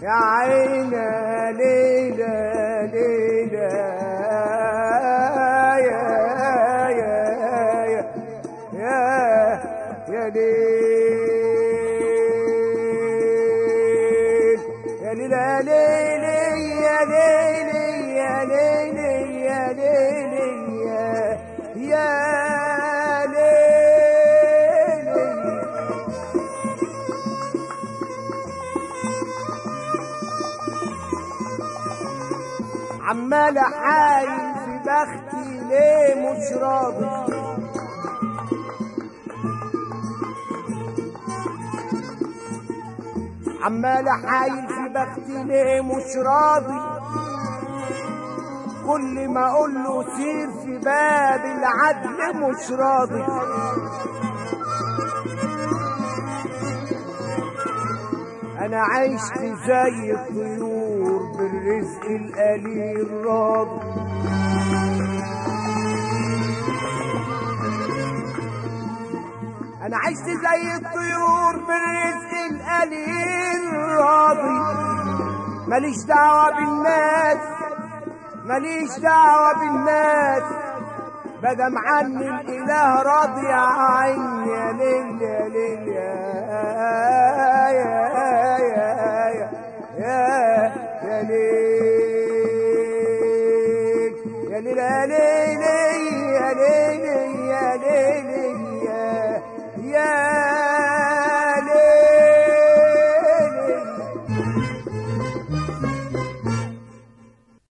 يا عيني ليلى ليلى يا يا يا يا يا ليل يا ليلى ليلي يا ليلي يا ليلي يا ليلي يا يا ليلي عمال احايل في بختي ليه مش راضي عمال احايل في بختي ليه مش راضي كل ما اقول له سير في باب العدل مش راضي انا عشت زي الطيور بالرزق القليل راضي انا عشت زي الطيور بالرزق القليل راضي ماليش دعوة بالناس ماليش دعوة بالناس بدم عني الاله راضي يا عيني يا ليل يا ليل يا يا يا يا يا يا ليل يا ليل يا ليل يا ليل يا ليل يا يا ليل